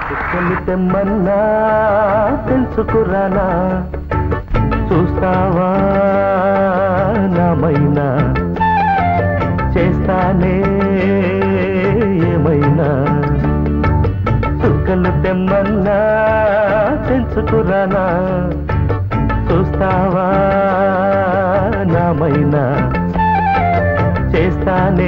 చుక్కలు తెమ్మన్నా తెలుసుకురానా చూస్తావా నామైనా చేస్తానే ఏమైనా చుక్కలు తెమ్మన్నా తెలుసుకురానా చూస్తావా నామైనా చేస్తానే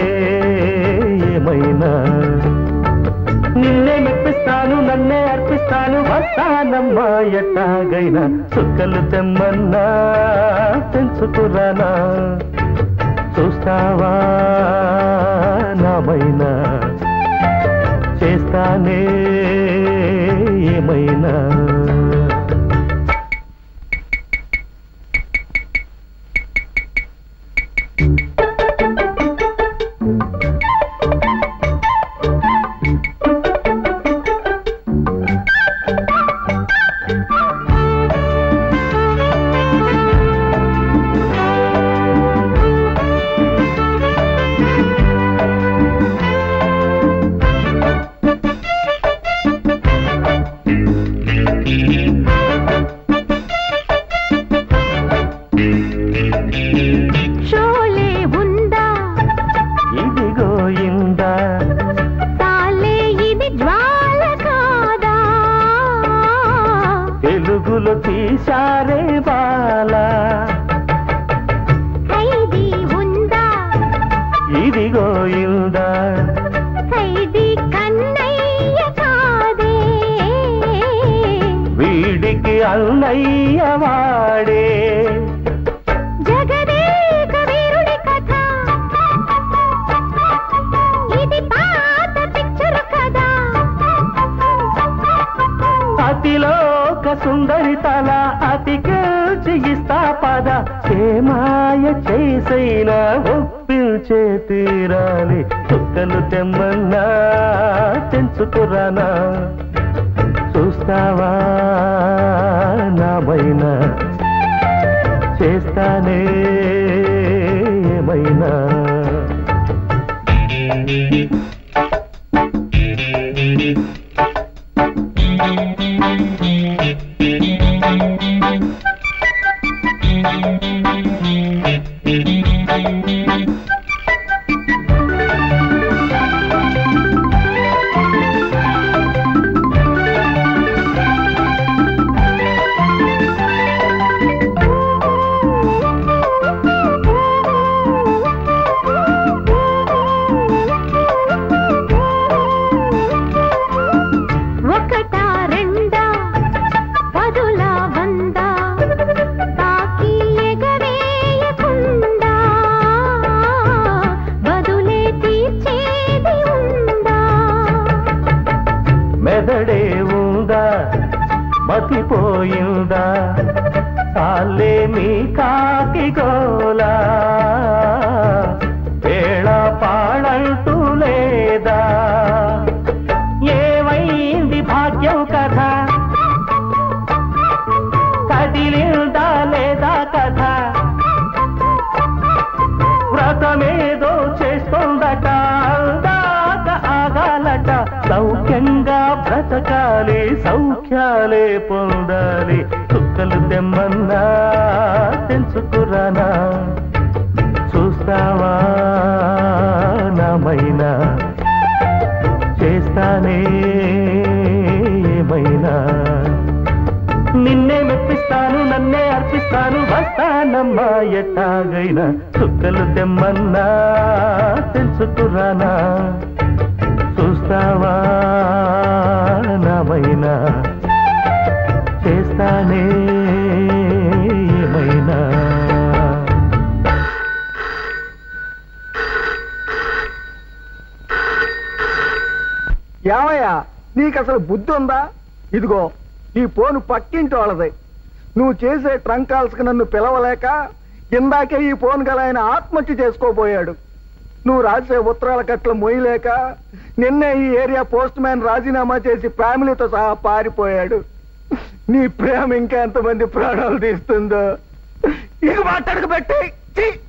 ఏమైనా నిన్నే మెప్పిస్తాను నన్నే అర్పిస్తాను వస్తానమ్మా ఎట్టాగైనా చుక్కలు తెమ్మన్నా తెంచుకురానా చూస్తావా నామైనా చేస్తానే ఏమైనా షోలే ఉందా ఇదిగో ఇందా తాలే ఇది జ్వాల కాదా తెలుగులో తీశారే బాలా ఖైదీ ఉందా ఇదిగో ఇందా ఖైదీ కన్నయ్య కాదే వీడికి అన్నయ్య వాడే జగదేక వీరుడి కథ ఇది పాత పిక్చర్ కదా అతిలోక సుందరి తల అతికిల్చి ఇస్తా పద ఏమాయ చేసైనా ఒప్పించే తీరాలి చుక్కలు తెమ్మన్నా తెంచుకురానా చూస్తావా నామైనా చేస్తానే ఏమైనా ఒకటా రెండా పదులా వందా తాకి ఎగవేయకుండా బదులే తీర్చేది ఉందా మెదడే ఉందా మతిపోయిందా సాలే మీ కాకి గోలా వేళ పాడంటూ లేదా ఏమైంది భాగ్యం కథ కదిలిందా లేదా కథ వ్రతమేదో చేస్తోందట అందాక ఆగాలట సౌఖ్యంగా బ్రతకాలి సౌఖ్యాలే పొందాలి చుక్కలు తెమ్మన్నా తెంచుకురానా చూస్తావా నామైనా చేస్తానే ఏమైనా నిన్నే మెప్పిస్తాను నన్నే అర్పిస్తాను వస్తానమ్మా ఎట్టాగైనా చుక్కలు తెమ్మన్నా తెలుసుకురానా చూస్తావా నామైనా చేస్తానే ఏమైనా ఏమయ్యా నీకు అసలు బుద్ధి ఉందా ఇదిగో ఈ ఫోను పక్కింటి వాళ్ళది నువ్వు చేసే ట్రంక్ కాల్స్ కి నన్ను పిలవలేక ఇందాకే ఈ ఫోన్ గల ఆయన ఆత్మహత్య చేసుకోబోయాడు నువ్వు రాసే ఉత్తరాల కట్ల మొయ్యలేక నిన్నే ఈ ఏరియా పోస్ట్ మ్యాన్ రాజీనామా చేసి ఫ్యామిలీతో సహా పారిపోయాడు నీ ప్రేమ ఇంకా ఎంతమంది ప్రాణాలు తీస్తుందో ఇక మాట్లాడక పెట్టి